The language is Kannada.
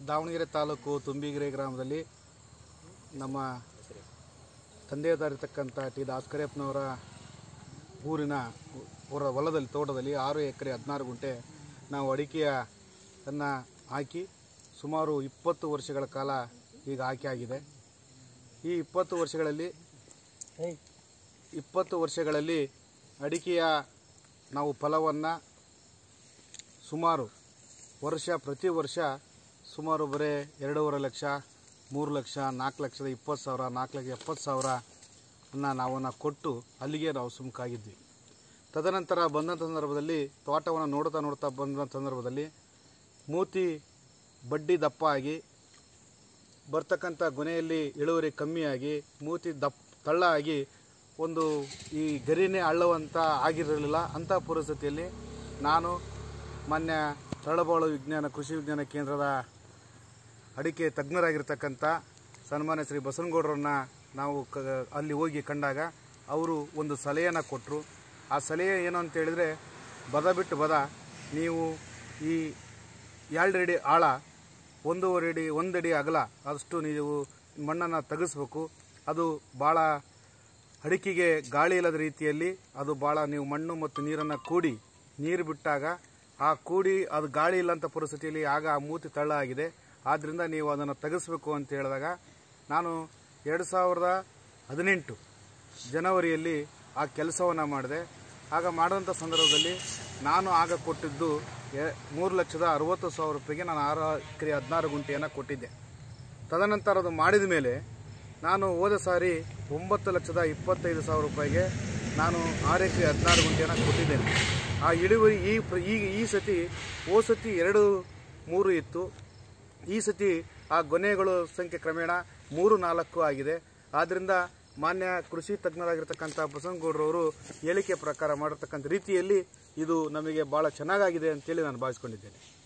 ದಾವಣಗೆರೆ ತಾಲೂಕು ತುಂಬಿಗೆರೆ ಗ್ರಾಮದಲ್ಲಿ ನಮ್ಮ ತಂದೆಯದಾರಿರ್ತಕ್ಕಂಥ ಟಿ ದಾಸ್ಕರಿಯಪ್ಪನವರ ಊರಿನ ಅವರ ಹೊಲದಲ್ಲಿ ತೋಟದಲ್ಲಿ ಆರು ಎಕರೆ ಹದಿನಾರು ಗುಂಟೆ ನಾವು ಅಡಿಕೆಯನ್ನು ಹಾಕಿ ಸುಮಾರು ಇಪ್ಪತ್ತು ವರ್ಷಗಳ ಕಾಲ ಈಗ ಹಾಕಿ ಆಗಿದೆ ಈ ಇಪ್ಪತ್ತು ವರ್ಷಗಳಲ್ಲಿ ಇಪ್ಪತ್ತು ವರ್ಷಗಳಲ್ಲಿ ಅಡಿಕೆಯ ನಾವು ಫಲವನ್ನು ಸುಮಾರು ವರ್ಷ ಪ್ರತಿ ವರ್ಷ ಸುಮಾರು ಬರೀ ಎರಡೂವರೆ ಲಕ್ಷ ಮೂರು ಲಕ್ಷ ನಾಲ್ಕು ಲಕ್ಷದ ಇಪ್ಪತ್ತು ಸಾವಿರ ನಾಲ್ಕು ಲಕ್ಷ ಎಪ್ಪತ್ತು ಸಾವಿರ ಅನ್ನ ನಾವನ್ನು ಕೊಟ್ಟು ಅಲ್ಲಿಗೆ ನಾವು ಸುಮ್ಕಾಗಿದ್ವಿ ತದನಂತರ ಬಂದಂಥ ಸಂದರ್ಭದಲ್ಲಿ ತೋಟವನ್ನು ನೋಡ್ತಾ ನೋಡ್ತಾ ಬಂದ ಸಂದರ್ಭದಲ್ಲಿ ಮೂತಿ ಬಡ್ಡಿ ದಪ್ಪ ಆಗಿ ಬರ್ತಕ್ಕಂಥ ಗೊನೆಯಲ್ಲಿ ಇಳುವರಿ ಕಮ್ಮಿಯಾಗಿ ಮೂತಿ ದಪ್ಪ ತಳ್ಳ ಆಗಿ ಒಂದು ಈ ಗರಿನೇ ಅಳ್ಳವಂತ ಆಗಿರಲಿಲ್ಲ ಅಂಥ ಪರಿಸ್ಥಿತಿಯಲ್ಲಿ ನಾನು ಮಾನ್ಯ ತಳಬಾಳು ವಿಜ್ಞಾನ ಕೃಷಿ ವಿಜ್ಞಾನ ಕೇಂದ್ರದ ಅಡಿಕೆ ತಜ್ಞರಾಗಿರ್ತಕ್ಕಂಥ ಸನ್ಮಾನ್ಯ ಶ್ರೀ ಬಸವನಗೌಡರನ್ನ ನಾವು ಕ ಅಲ್ಲಿ ಹೋಗಿ ಕಂಡಾಗ ಅವರು ಒಂದು ಸಲಹೆಯನ್ನು ಕೊಟ್ಟರು ಆ ಸಲಹೆ ಏನು ಅಂತ ಹೇಳಿದರೆ ಬದ ಬಿಟ್ಟು ಬದ ನೀವು ಈ ಎರಡು ಅಡಿ ಆಳ ಒಂದೂವರೆ ಅಡಿ ಒಂದಡಿ ಅಗಲ ಅಷ್ಟು ನೀವು ಮಣ್ಣನ್ನು ತೆಗೆಸ್ಬೇಕು ಅದು ಭಾಳ ಅಡಿಕೆಗೆ ಗಾಳಿ ಇಲ್ಲದ ರೀತಿಯಲ್ಲಿ ಅದು ಭಾಳ ನೀವು ಮಣ್ಣು ಮತ್ತು ನೀರನ್ನು ಕೂಡಿ ನೀರು ಬಿಟ್ಟಾಗ ಆ ಕೂಡಿ ಅದು ಗಾಳಿ ಇಲ್ಲಂಥ ಪರಿಸ್ಥಿತಿಯಲ್ಲಿ ಆಗ ಆ ಮೂತಿ ತಳ್ಳ ಆಗಿದೆ ಆದ್ದರಿಂದ ನೀವು ಅದನ್ನು ತೆಗೆಸ್ಬೇಕು ಅಂತ ಹೇಳಿದಾಗ ನಾನು ಎರಡು ಸಾವಿರದ ಹದಿನೆಂಟು ಜನವರಿಯಲ್ಲಿ ಆ ಕೆಲಸವನ್ನು ಮಾಡಿದೆ ಆಗ ಮಾಡಿದಂಥ ಸಂದರ್ಭದಲ್ಲಿ ನಾನು ಆಗ ಕೊಟ್ಟಿದ್ದು ಎ- ಮೂರು ಲಕ್ಷದ ಅರವತ್ತು ಸಾವಿರ ರೂಪಾಯಿಗೆ ನಾನು ಆರು ಎಕರೆ ಹದಿನಾರು ಗುಂಟೆಯನ್ನು ಕೊಟ್ಟಿದ್ದೆ ತದನಂತರ ಅದು ಮಾಡಿದ ಮೇಲೆ ನಾನು ಹೋದ ಸಾರಿ ಒಂಬತ್ತು ಲಕ್ಷದ ಇಪ್ಪತ್ತೈದು ಸಾವಿರ ರೂಪಾಯಿಗೆ ನಾನು ಆರು ಎಕರೆ ಹದಿನಾರು ಗುಂಟೆಯನ್ನು ಕೊಟ್ಟಿದ್ದೇನೆ ಆ ಇಳುವರಿ ಈ ಪ್ರ- ಈಗ ಈ ಸತಿ ಓ ಸತಿ ಎರಡು ಮೂರು ಇತ್ತು ಈ ಸತಿ ಆ ಗೊನೆಗಳು ಸಂಖ್ಯೆ ಕ್ರಮೇಣ ಮೂರು ನಾಲ್ಕು ಆಗಿದೆ ಆದ್ದರಿಂದ ಮಾನ್ಯ ಕೃಷಿ ತಜ್ಞರಾಗಿರ್ತಕ್ಕಂಥ ಬಸವನಗೌಡರವರು ಹೇಳಿಕೆ ಪ್ರಕಾರ ಮಾಡಿರ್ತಕ್ಕಂಥ ರೀತಿಯಲ್ಲಿ ಇದು ನಮಗೆ ಭಾಳ ಚೆನ್ನಾಗಾಗಿದೆ ಅಂತೇಳಿ ನಾನು ಭಾವಿಸ್ಕೊಂಡಿದ್ದೇನೆ